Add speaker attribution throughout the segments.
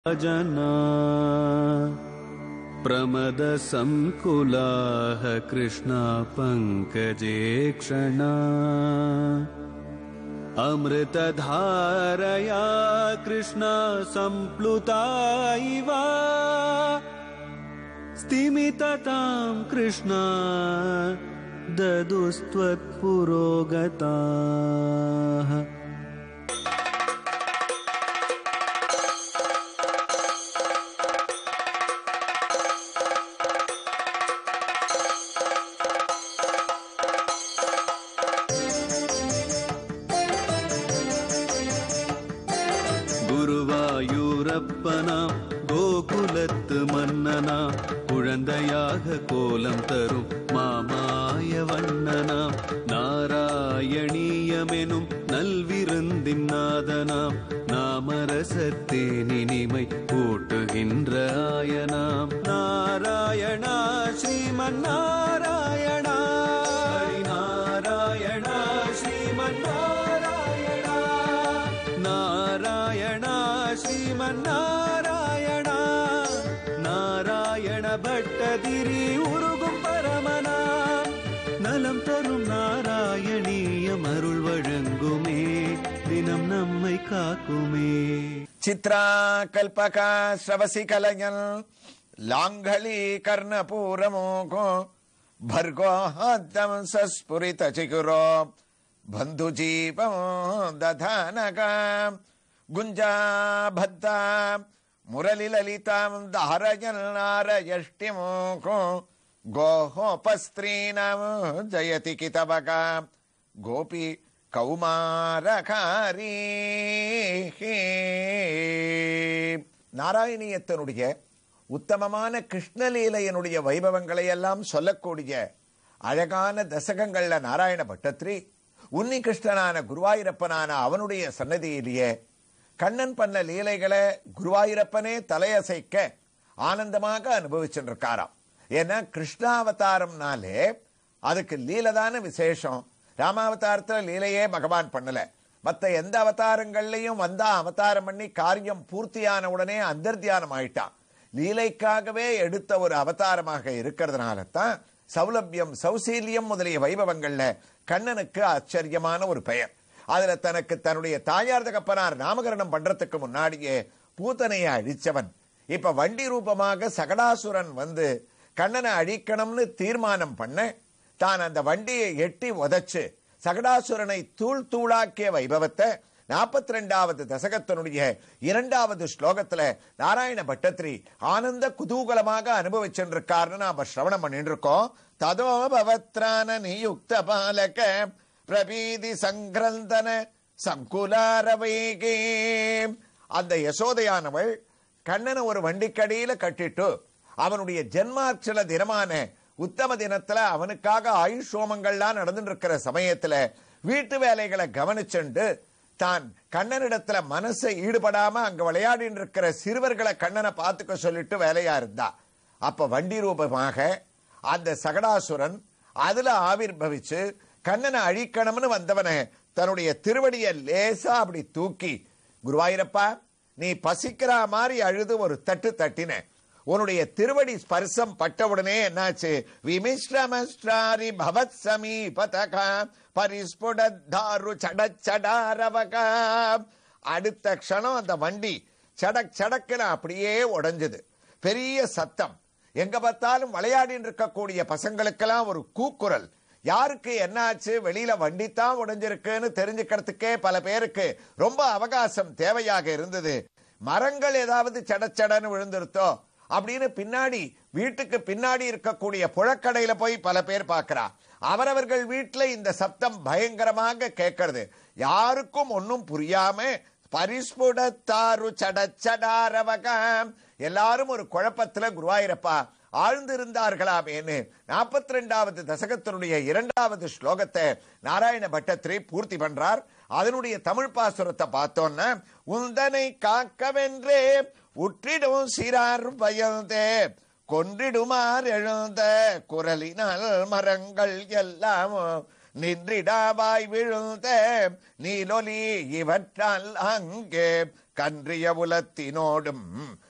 Speaker 1: जना प्रमदसङ्कुलाः कृष्णा पङ्कजे क्षणा अमृतधारया कृष्णा सम्प्लुता इव स्तिमिततां कृष्णा ददुस्त्वत्पुरोगताः குருவாயூரப்பனாம் கோகுலத்து மன்னனாம் குழந்தையாக கோலம் தரும் மாமாய வண்ணனாம் நாராயணீயமெனும் நல்விருந்தின் நாதனாம் நாமரசத்தேனினிமை கூட்டுகின்ற ஆயனாம் நாராயணா ஸ்ரீமன் நாராயணா ஹரி நாராயணா ஸ்ரீமன் நாராயணா நாராயணா ஸ்ரீமன் நாராயணா நாராயண பட்டதிரி உருகும் பரமனாம் நலம் தரும் நாராயணீயம் அருள் வழங்குமே தினம் நம்மை காக்குமே
Speaker 2: ಚಿತ್ರಾ ಕಲ್ಪಕ ಶ್ರವಸಿ ಕಲಯನ್ ಲಾಂಘಲಿ ಕರ್ಣಪೂರಮೋಕೋ ಭರ್ಗೋ ಹದ್ದಂ ಸಸ್ಫುರಿತ ಚಿಗುರೋ ಬಂಧು ಜೀವಂ ದಧಾನಕ ಗುಂಜಾ ಭದ್ದ ಮುರಳಿ ಲಲಿತಾಂ ಧಾರಯನ್ ನಾರಯಷ್ಟಿಮೋಕೋ ಗೋಹೋಪಸ್ತ್ರೀನಾಂ ಜಯತಿ ಕಿತಬಕ ಗೋಪಿ கௌமாரகாரி நாராயணியத்தினுடைய உத்தமமான கிருஷ்ணலீலையனுடைய வைபவங்களை எல்லாம் சொல்லக்கூடிய அழகான தசகங்கள்ல நாராயண பட்டத்ரி உன்னி கிருஷ்ணனான குருவாயூரப்பனான அவனுடைய சன்னதியிலேயே கண்ணன் பண்ண லீலைகளை குருவாயூரப்பனே தலையசைக்க ஆனந்தமாக அனுபவிச்சுருக்காராம் ஏன்னா கிருஷ்ணாவதாரம்னாலே அதுக்கு லீலதான விசேஷம் ராமாவதாரத்துல லீலையே பகவான் பண்ணல மத்த எந்த அவதாரங்கள்லயும் வந்தா அவதாரம் பண்ணி காரியம் பூர்த்தியான உடனே அந்தர்தியானம் ஆயிட்டான் லீலைக்காகவே எடுத்த ஒரு அவதாரமாக இருக்கிறதுனால தான் சௌலபியம் சௌசீல்யம் முதலிய வைபவங்கள்ல கண்ணனுக்கு ஆச்சரியமான ஒரு பெயர் அதுல தனக்கு தன்னுடைய தாயார் தகப்பனார் நாமகரணம் பண்றதுக்கு முன்னாடியே பூத்தனையை அழிச்சவன் இப்ப வண்டி ரூபமாக சகடாசுரன் வந்து கண்ணனை அழிக்கணும்னு தீர்மானம் பண்ண தான் அந்த வண்டியை எட்டி உதைச்சு சகடாசுரனை தூள் தூளாக்கிய வைபவத்தை நாற்பத்தி ரெண்டாவது தசகத்தினுடைய இரண்டாவது ஸ்லோகத்துல நாராயண பட்டத்ரி ஆனந்த குதூகலமாக அனுபவிச்சிருக்காருன்னு நாம சிரவணம் பண்ணிட்டு இருக்கோம் ததோ பவத்ரான நியுக்த பாலக பிரபீதி சங்கிரந்தன சங்குலாரவைகே அந்த யசோதையானவள் கண்ணனை ஒரு வண்டிக்கடியில கட்டிட்டு அவனுடைய ஜென்மார்ச்சல தினமான உத்தம தினத்துல அவனுக்காக ஆயுஷ் ஹோமங்கள்லாம் நடந்துட்டு இருக்கிற சமயத்துல வீட்டு வேலைகளை கவனிச்சுண்டு தான் கண்ணனிடத்துல மனசை ஈடுபடாம அங்க விளையாடிட்டு இருக்கிற சிறுவர்களை கண்ணனை பார்த்துக்க சொல்லிட்டு வேலையா இருந்தா அப்ப வண்டி ரூபமாக அந்த சகடாசுரன் அதுல ஆவிர்பவிச்சு கண்ணனை அழிக்கணும்னு வந்தவனை தன்னுடைய திருவடியை லேசா அப்படி தூக்கி குருவாயிரப்பா நீ பசிக்கிற மாதிரி அழுது ஒரு தட்டு தட்டின உன்னுடைய திருவடி ஸ்பர்சம் பட்டவுடனே என்னாச்சு விமிஸ்ரமஸ்ராரி பவத் சமீபதகா பரிஸ்புடாரு சடச்சடாரவகா அடுத்த க்ஷணம் அந்த வண்டி சடக் சடக்குன்னு அப்படியே உடைஞ்சது பெரிய சத்தம் எங்க பார்த்தாலும் விளையாடின்னு இருக்கக்கூடிய பசங்களுக்கெல்லாம் ஒரு கூக்குரல் யாருக்கு என்னாச்சு வெளியில வண்டி தான் உடைஞ்சிருக்குன்னு தெரிஞ்சுக்கிறதுக்கே பல பேருக்கு ரொம்ப அவகாசம் தேவையாக இருந்தது மரங்கள் ஏதாவது சடச்சடன்னு விழுந்துருத்தோ அப்படின்னு பின்னாடி வீட்டுக்கு பின்னாடி இருக்கக்கூடிய புழக்கடையில போய் பல பேர் பார்க்கிறா அவரவர்கள் வீட்டுல இந்த சப்தம் பயங்கரமாக கேட்கறது யாருக்கும் ஒன்னும் புரியாம பரிஸ்புடத்தாரு சடச்சடாரவகம் எல்லாரும் ஒரு குழப்பத்துல குருவாயிரப்பா ஆழ்ந்திருந்தார்களாமேன்னு நாற்பத்தி ரெண்டாவது தசகத்தினுடைய இரண்டாவது ஸ்லோகத்தை நாராயண பட்டத்திரி பூர்த்தி பண்றார் அதனுடைய தமிழ் பாசுரத்தை பார்த்தோன்னா உந்தனை காக்கவென்றே உற்றிடும் சிறார் பயந்தே கொன்றிடுமார் எழுந்த குரலினால் மரங்கள் எல்லாம் நின்றிடாவாய் விழுந்த நீலொலி இவற்றால் அங்கே கன்றிய உலத்தினோடும்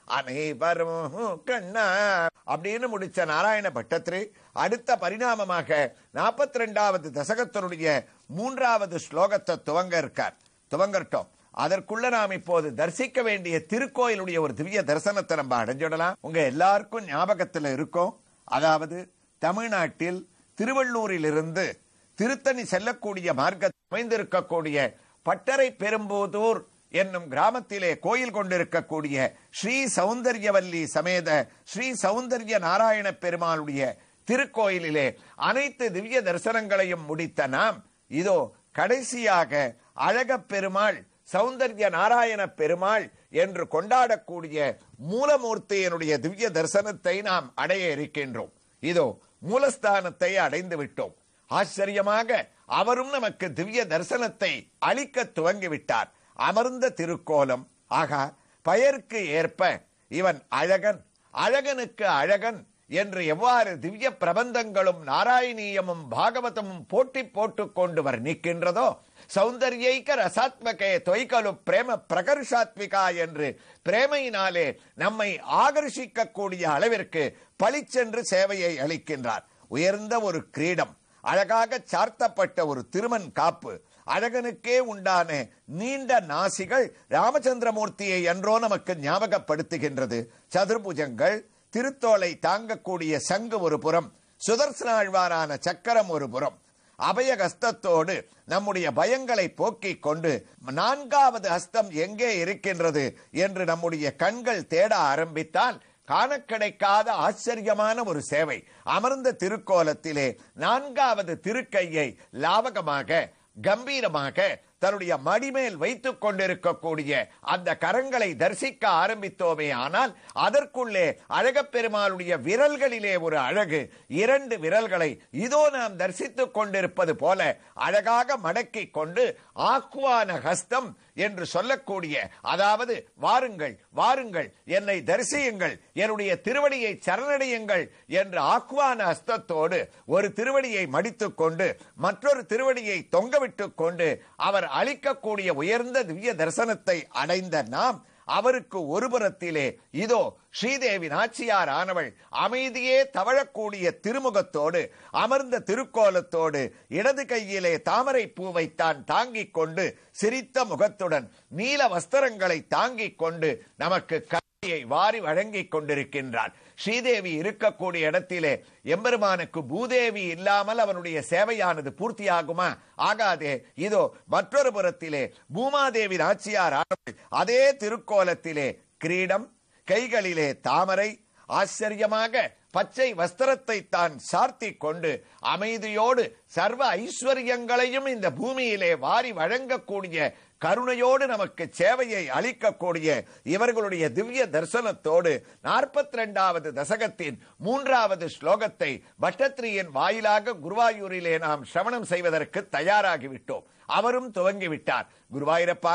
Speaker 2: அனைவரும் கண்ணா அப்படின்னு முடிச்ச நாராயண பட்டத்திரி அடுத்த பரிணாமமாக நாற்பத்தி ரெண்டாவது தசகத்தினுடைய மூன்றாவது ஸ்லோகத்தை துவங்க இருக்கார் துவங்கட்டும் அதற்குள்ள நாம் இப்போது தரிசிக்க வேண்டிய திருக்கோயிலுடைய ஒரு திவ்ய தரிசனத்தை நம்ம அடைஞ்சிடலாம் உங்க எல்லாருக்கும் ஞாபகத்தில் இருக்கும் அதாவது தமிழ்நாட்டில் திருவள்ளூரிலிருந்து திருத்தணி செல்லக்கூடிய மார்க்கத்தில் அமைந்திருக்கக்கூடிய பட்டறை பெரும்போதூர் என்னும் கிராமத்திலே கோயில் கொண்டிருக்கக்கூடிய ஸ்ரீ சௌந்தர்யவல்லி சமேத ஸ்ரீ சௌந்தர்ய நாராயண பெருமாளுடைய திருக்கோயிலிலே அனைத்து திவ்ய தரிசனங்களையும் முடித்த நாம் இதோ கடைசியாக அழகப் பெருமாள் சௌந்தர்ய நாராயண பெருமாள் என்று கொண்டாடக்கூடிய மூலமூர்த்தியினுடைய திவ்ய தரிசனத்தை நாம் அடைய இருக்கின்றோம் இதோ மூலஸ்தானத்தை அடைந்து விட்டோம் ஆச்சரியமாக அவரும் நமக்கு திவ்ய தரிசனத்தை அளிக்க துவங்கிவிட்டார் அமர்ந்த திருக்கோலம் ஆகா பெயருக்கு ஏற்ப இவன் அழகன் அழகனுக்கு அழகன் என்று எவ்வாறு திவ்ய பிரபந்தங்களும் நாராயணீயமும் பாகவதமும் போட்டி போட்டுக் கொண்டு வர்ணிக்கின்றதோ சௌந்தர்யைக்க ரசாத்மகே தொய்கலு பிரேம பிரகர்ஷாத்மிகா என்று பிரேமையினாலே நம்மை ஆகர்ஷிக்கக்கூடிய அளவிற்கு பளிச்சென்று சேவையை அளிக்கின்றார் உயர்ந்த ஒரு கிரீடம் அழகாக சார்த்தப்பட்ட ஒரு திருமன் காப்பு அழகனுக்கே உண்டான நீண்ட நாசிகள் ராமச்சந்திரமூர்த்தியை என்றோ நமக்கு ஞாபகப்படுத்துகின்றது சதுர்புஜங்கள் திருத்தோலை தாங்கக்கூடிய சங்கு ஒரு புறம் சுதர்சனாழ்வாரான சக்கரம் ஒரு புறம் அபயகஸ்தத்தோடு நம்முடைய பயங்களை போக்கிக் கொண்டு நான்காவது ஹஸ்தம் எங்கே இருக்கின்றது என்று நம்முடைய கண்கள் தேட ஆரம்பித்தால் காண கிடைக்காத ஆச்சரியமான ஒரு சேவை அமர்ந்த திருக்கோலத்திலே நான்காவது திருக்கையை லாவகமாக கம்பீரமாக தன்னுடைய மடிமேல் வைத்துக் கொண்டிருக்கக்கூடிய அந்த கரங்களை தரிசிக்க ஆரம்பித்தோமே ஆனால் அதற்குள்ளே அழகப் பெருமாளுடைய விரல்களிலே ஒரு அழகு இரண்டு விரல்களை இதோ நாம் தரிசித்துக் கொண்டிருப்பது போல அழகாக மடக்கிக் கொண்டு ஆக்குவான ஹஸ்தம் என்று சொல்லக்கூடிய அதாவது வாருங்கள் வாருங்கள் என்னை தரிசியுங்கள் என்னுடைய திருவடியை சரணடையுங்கள் என்ற ஆக்குவான ஹஸ்தத்தோடு ஒரு திருவடியை மடித்துக் கொண்டு மற்றொரு திருவடியை தொங்கவிட்டுக் கொண்டு அவர் அளிக்கக்கூடிய உயர்ந்த திவ்ய தரிசனத்தை அடைந்த நாம் அவருக்கு ஒரு புறத்திலே இதோ ஸ்ரீதேவி நாச்சியார் ஆனவள் அமைதியே தவழக்கூடிய திருமுகத்தோடு அமர்ந்த திருக்கோலத்தோடு இடது கையிலே தாமரை பூவை தான் தாங்கிக் கொண்டு சிரித்த முகத்துடன் நீல வஸ்திரங்களை தாங்கிக் கொண்டு நமக்கு கல்வியை வாரி வழங்கிக் கொண்டிருக்கின்றாள் ஸ்ரீதேவி இருக்கக்கூடிய இடத்திலே எம்பெருமானுக்கு பூதேவி இல்லாமல் அவனுடைய சேவையானது பூர்த்தியாகுமா ஆகாதே இதோ மற்றொரு புறத்திலே பூமாதேவி நாச்சியார் ஆனவள் அதே திருக்கோலத்திலே கிரீடம் கைகளிலே தாமரை ஆச்சரியமாக பச்சை வஸ்திரத்தை தான் சார்த்தி கொண்டு அமைதியோடு சர்வ ஐஸ்வர்யங்களையும் இந்த பூமியிலே வாரி வழங்கக்கூடிய கருணையோடு நமக்கு சேவையை அளிக்கக்கூடிய இவர்களுடைய திவ்ய தரிசனத்தோடு நாற்பத்தி ரெண்டாவது தசகத்தின் மூன்றாவது ஸ்லோகத்தை பட்டத்ரியின் வாயிலாக குருவாயூரிலே நாம் சிரவணம் செய்வதற்கு தயாராகிவிட்டோம் அவரும் துவங்கிவிட்டார் குருவாயூரப்பா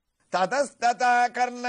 Speaker 2: ததஸ்ததா கர்ண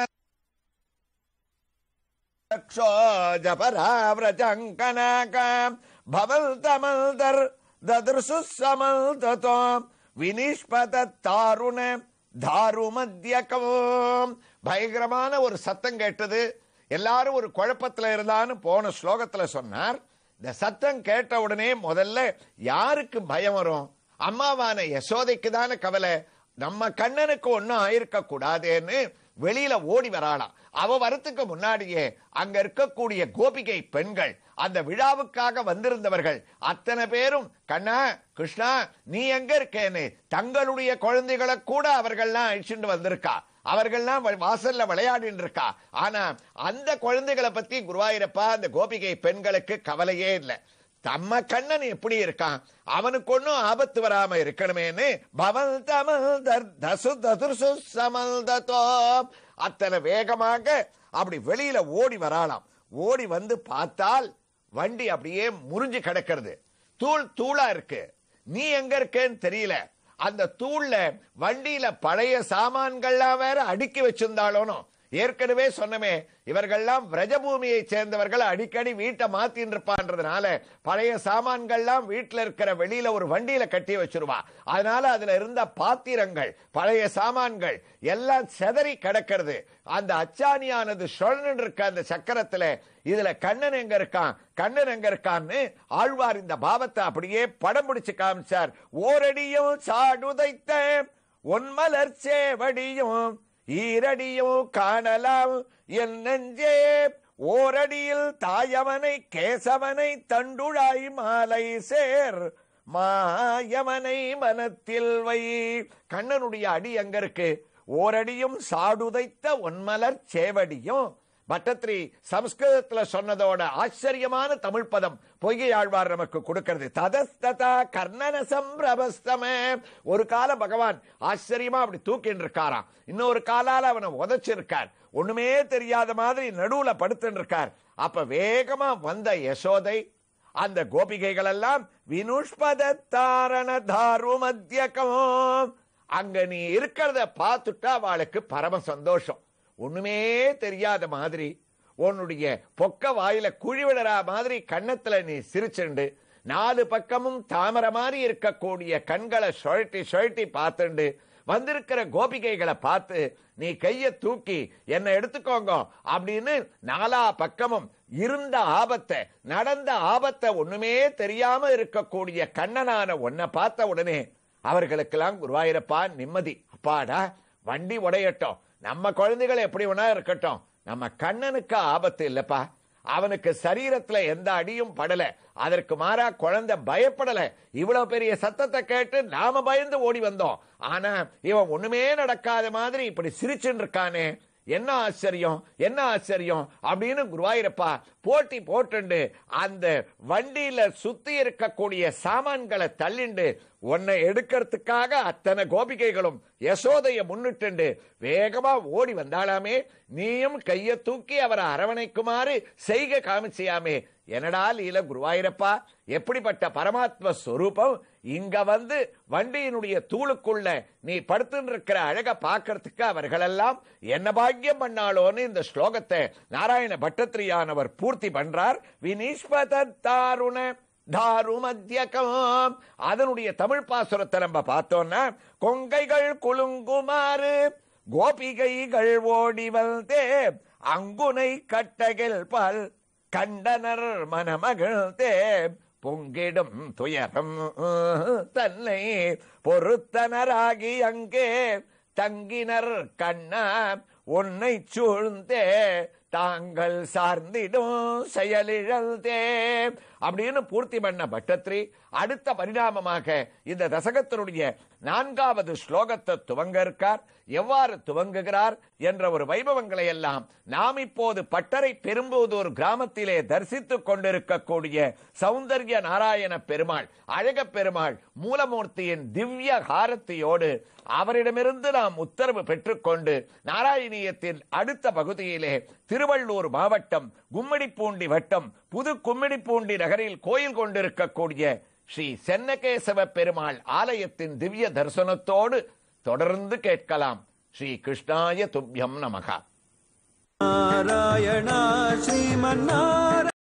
Speaker 2: ஜபராவிரஜங்கனாகாம் பவல் தமல்தர் ததர்சு சமல்ததோம் வினிஷ்பத தாருண தாருமத்யகம் பயங்கரமான ஒரு சத்தம் கேட்டது எல்லாரும் ஒரு குழப்பத்துல இருந்தான்னு போன ஸ்லோகத்துல சொன்னார் இந்த சத்தம் கேட்ட உடனே முதல்ல யாருக்கு பயம் வரும் அம்மாவான யசோதைக்கு தானே கவலை நம்ம கண்ணனுக்கு ஒன்னும் ஆயிருக்க கூடாதேன்னு வெளியில ஓடி வராளாம் அவ வரத்துக்கு முன்னாடியே அங்க இருக்கக்கூடிய கோபிகை பெண்கள் அந்த விழாவுக்காக வந்திருந்தவர்கள் அத்தனை பேரும் கண்ணா கிருஷ்ணா நீ எங்க இருக்கேன்னு தங்களுடைய குழந்தைகளை கூட அவர்கள்லாம் அழிச்சுட்டு வந்திருக்கா அவர்கள்லாம் வ- வாசல்ல விளையாடிட்டு இருக்கா ஆனா அந்த குழந்தைகளை பத்தி குருவாயிரப்பா அந்த கோபிகை பெண்களுக்கு கவலையே இல்லை தம்ம கண்ணன் எப்படி இருக்கான் அவனுக்கு ஒன்னும் ஆபத்து வராம இருக்கணுமேன்னு பவல் தமல் தர் தசு ததுர்சு சமல்ததோ அத்தனை வேகமாக அப்படி வெளியில ஓடி வராளாம் ஓடி வந்து பார்த்தால் வண்டி அப்படியே முறிஞ்சு கிடக்கிறது தூள் தூளா இருக்கு நீ எங்க இருக்கேன்னு தெரியல அந்த தூள்ல வண்டியில பழைய சாமான்கள்லாம் வேற அடுக்கி வச்சிருந்தாலும் ஏற்கனவே சொன்னமே இவர்கள்லாம் விரஜபூமியை சேர்ந்தவர்கள் அடிக்கடி வீட்டை மாத்தின்னு இருப்பான்றதுனால பழைய சாமான்கள்லாம் வீட்டுல இருக்கிற வெளியில ஒரு வண்டியில கட்டி வச்சிருவா அதனால அதுல இருந்த பாத்திரங்கள் பழைய சாமான்கள் எல்லாம் செதறி கிடக்கிறது அந்த அச்சாணியானது சுழன்னு இருக்க அந்த சக்கரத்துல இதுல கண்ணன் எங்க இருக்கான் கண்ணன் எங்க இருக்கான்னு ஆழ்வார் இந்த பாவத்தை அப்படியே படம் பிடிச்சு காமிச்சார் ஓரடியும் சாடுதைத்த ஒன்மலர் சேவடியும் ஈரடியும் காணலாம் என் நெஞ்சே ஓரடியில் தாயவனை கேசவனை தண்டுழாய் மாலை சேர் மாயவனை மனத்தில் வை கண்ணனுடைய அடி எங்க இருக்கு ஓரடியும் சாடுதைத்த ஒன்மலர் சேவடியும் பட்டத்ரி சம்ஸ்கிருதத்துல சொன்னதோட ஆச்சரியமான தமிழ் பதம் பொய்கை ஆழ்வார் நமக்கு கொடுக்கிறது ததஸ்ததா கர்ணன சம்பிரபஸ்தம ஒரு கால பகவான் ஆச்சரியமா அப்படி தூக்கின்னு இருக்காராம் இன்னொரு காலால அவனை உதைச்சிருக்கார் ஒண்ணுமே தெரியாத மாதிரி நடுவுல படுத்துன்னு இருக்கார் அப்ப வேகமா வந்த யசோதை அந்த கோபிகைகள் எல்லாம் வினுஷ்பத தாரண தாரு மத்தியகம் அங்க நீ இருக்கிறத பார்த்துட்டா அவளுக்கு பரம சந்தோஷம் ஒண்ணுமே தெரியாத மாதிரி உன்னுடைய பொக்க வாயில குழி விழற மாதிரி கன்னத்துல நீ சிரிச்சுண்டு நாலு பக்கமும் தாமரை மாதிரி இருக்கக்கூடிய கண்களை சுழட்டி சுழட்டி பார்த்துண்டு வந்திருக்கிற கோபிகைகளை பார்த்து நீ கைய தூக்கி என்ன எடுத்துக்கோங்க அப்படின்னு நாலா பக்கமும் இருந்த ஆபத்தை நடந்த ஆபத்தை ஒண்ணுமே தெரியாம இருக்கக்கூடிய கண்ணனான உன்னை பார்த்த உடனே அவர்களுக்கெல்லாம் குருவாயிரப்பா நிம்மதி அப்பாடா வண்டி உடையட்டும் நம்ம குழந்தைகள் எப்படி வேணா இருக்கட்டும் நம்ம கண்ணனுக்கு ஆபத்து இல்லப்பா அவனுக்கு சரீரத்துல எந்த அடியும் படல அதற்கு மாறா குழந்தை பயப்படல இவ்வளவு பெரிய சத்தத்தை கேட்டு நாம பயந்து ஓடி வந்தோம் ஆனா இவன் ஒண்ணுமே நடக்காத மாதிரி இப்படி சிரிச்சுன்னு இருக்கானே என்ன ஆச்சரியம் என்ன ஆச்சரியம் அப்படின்னு குருவாயிரப்பா போட்டி போட்டுண்டு அந்த வண்டியில சுத்தி இருக்கக்கூடிய சாமான்களை தள்ளிண்டு உன்னை எடுக்கிறதுக்காக அத்தனை கோபிகைகளும் யசோதைய முன்னிட்டு வேகமா ஓடி வந்தாளாமே நீயும் கைய தூக்கி அவரை அரவணைக்குமாறு செய்க காமிச்சியாமே என்னடா லீல குருவாயிரப்பா எப்படிப்பட்ட பரமாத்ம ஸ்வரூபம் இங்க வந்து வண்டியினுடைய தூளுக்குள்ள நீ படுத்துன்னு இருக்கிற அழக பாக்கிறதுக்கு அவர்களெல்லாம் என்ன பாக்கியம் பண்ணாலோன்னு இந்த ஸ்லோகத்தை நாராயண பட்டத்திரியானவர் பூர்த்தி பண்றார் வினிஷ்பத தாருண தாருமத்தியகம் அதனுடைய தமிழ் பாசுரத்தை நம்ம பார்த்தோம்னா கொங்கைகள் குலுங்குமாறு கோபிகைகள் ஓடி வந்தே அங்குனை கட்டகில் பால் கண்டனர் மணமகிழ்ந்தே பொங்கிடும் துயரம் தன்னை பொறுத்தனராகி அங்கே தங்கினர் கண்ணா உன்னை சூழ்ந்தே தாங்கள் சார்ந்திடும் செயலிழந்தே அப்படின்னு பூர்த்தி பண்ண பட்டத்ரி அடுத்த பரிணாமமாக இந்த தசகத்தினுடைய நான்காவது ஸ்லோகத்தை துவங்க இருக்கார் எவ்வாறு துவங்குகிறார் என்ற ஒரு வைபவங்களை எல்லாம் நாம் இப்போது பட்டறை பெரும்போதூர் கிராமத்திலே தரிசித்துக் கொண்டிருக்கக்கூடிய சௌந்தர்ய நாராயண பெருமாள் அழக பெருமாள் மூலமூர்த்தியின் திவ்ய ஹாரத்தியோடு அவரிடமிருந்து நாம் உத்தரவு பெற்றுக்கொண்டு நாராயணியத்தின் அடுத்த பகுதியிலே திருவள்ளூர் மாவட்டம் கும்மிடிப்பூண்டி வட்டம் புது கும்மிடிப்பூண்டி நகரில் கோயில் கொண்டிருக்கக்கூடிய ஸ்ரீ சென்னகேசவ பெருமாள் ஆலயத்தின் திவ்ய தரிசனத்தோடு தொடர்ந்து கேட்கலாம் ஸ்ரீ கிருஷ்ணாய துப்யம் நமகா
Speaker 1: நாராயணா ஸ்ரீமன்னாராயண